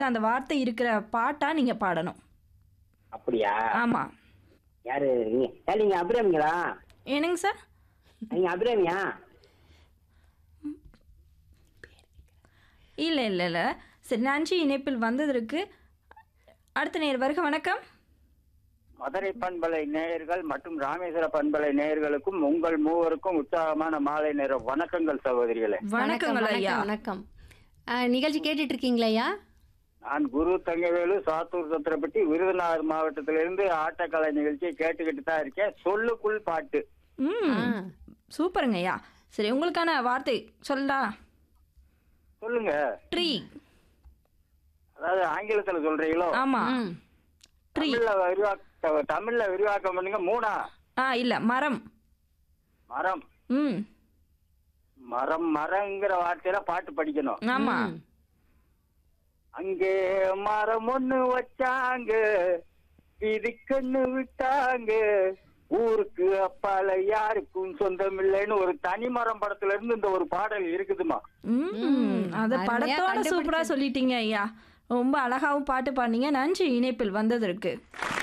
அந்த வார்த்தை இருக்கிற பாட்டா நீங்க பாடணும் அப்படியா ஆமா யாரு நீங்க ஏ, நீங்க அபிராமிங்களா என்னங்க சார் நீங்க அபிராமியா இல்ல இல்ல இல்ல சரி நன்றி இணைப்பில் வந்ததற்கு அடுத்த நேர் வருக வணக்கம் மதுரை பண்பலை நேயர்கள் மற்றும் ராமேஸ்வர பண்பலை நேயர்களுக்கும் உங்கள் மூவருக்கும் உற்சாகமான மாலை நேர வணக்கங்கள் சகோதரிகளே வணக்கங்கள் ஐயா வணக்கம் ஆ, நிகழ்ச்சி கேட்டுட்டு இருக்கீங்களா ஐயா நான் குரு தங்கவேலு சாத்தூர் சத்திரப்பட்டி விருதுநகர் மாவட்டத்திலிருந்து ஆட்டக்கலை நிகழ்ச்சியை கேட்டுக்கிட்டு தான் இருக்கேன் சொல்லுக்குள் பாட்டு ம் ஆ. சூப்பருங்க ஐயா சரி உங்களுக்கான வார்த்தை சொல்லா சொல்லுங்க ட்ரீ அதாவது ஆங்கிலத்துல சொல்றீங்களோ ஆமா ம். ட்ரீ தமிழ்ல விரிவாக்க தமிழ்ல விரிவாக்கம் பண்ணுங்க மூணா ஆ இல்ல மரம் மரம் ம் மரம் மரங்கிற வார்த்தையில பாட்டு படிக்கணும் ஆமா ம். அங்கே மரம் ஒண்ணு வச்சாங்க விதிக்கண்ணு விட்டாங்க ஊருக்கு அப்பால யாருக்கும் சொந்தம் இல்லைன்னு ஒரு தனி மரம் படத்துல இருந்து இந்த ஒரு பாடல் இருக்குதுமா ம் ம், அது அருமையா படத்தோட கண்டுபிடிச்சு. சூப்பரா சொல்லிட்டீங்க ஐயா ரொம்ப அழகாவும் பாட்டு பாடினீங்க நன்றி இணைப்பில் வந்ததற்கு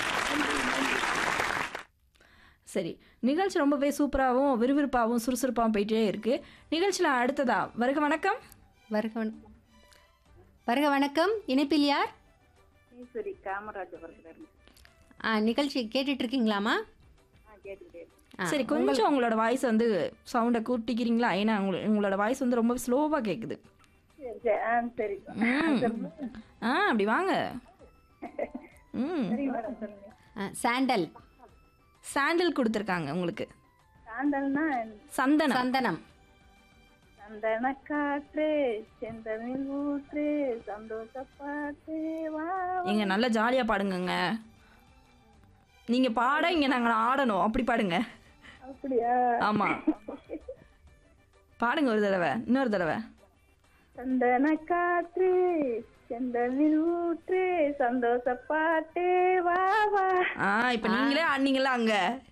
சரி நிகழ்ச்சி ரொம்பவே சூப்பராகவும் விறுவிறுப்பாகவும் சுறுசுறுப்பாகவும் போயிட்டே இருக்கு நிகழ்ச்சியில் அடுத்ததா வருக வணக்கம் வருக வணக்கம் வருக வணக்கம் இணைப்பில் யார் ஈஸ்வரி காமராஜபுரத்துல இருந்து ஆ நிகழ்ச்சி கேட்டுட்டு இருக்கீங்களாமா ஆ கேட்டுக்கிட்டே இருக்கேன். ஆ, சரி கொஞ்சம் உங்களோட வாய்ஸ் வந்து சவுண்டை கூட்டிக்கிறீங்களா ஏன்னா உங்கள- உங்களோட வாய்ஸ் வந்து ரொம்ப ஸ்லோவாக கேட்குது சரி சரி ஆ சரி ம். ஆ அப்படி வாங்க ம் சரி மேடம் சொல்லுங்க ஆ, சாண்டல் சாண்டில் கொடுத்துருக்காங்க உங்களுக்கு சாண்டல்னா சந்தனம் சந்தனம் சந்தன காற்று செந்தமிழ் ஊற்று சந்தோஷ பாட்டு வா வா. நீங்க நல்லா ஜாலியா பாடுங்கங்க நீங்க பாட இங்க நாங்க ஆடணும் அப்படி பாடுங்க அப்படியா ஆமா பாடுங்க ஒரு தடவை இன்னொரு தடவை சந்தன காற்று செந்தமிழ் ஊற்று சந்தோஷ பாட்டு வா வா ஆ இப்ப நீங்களே ஆடினீங்களா அங்க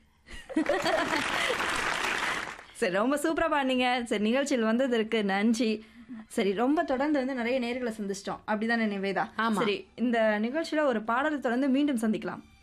சரி ரொம்ப சூப்பரா பாடுனீங்க சரி நிகழ்ச்சியில் வந்ததற்கு நன்றி சரி ரொம்ப தொடர்ந்து வந்து நிறைய நேர்களை சந்திச்சிட்டோம் அப்படிதானே நிவேதா ஆமா. சரி இந்த நிகழ்ச்சியில ஒரு பாடலை தொடர்ந்து மீண்டும் சந்திக்கலாம்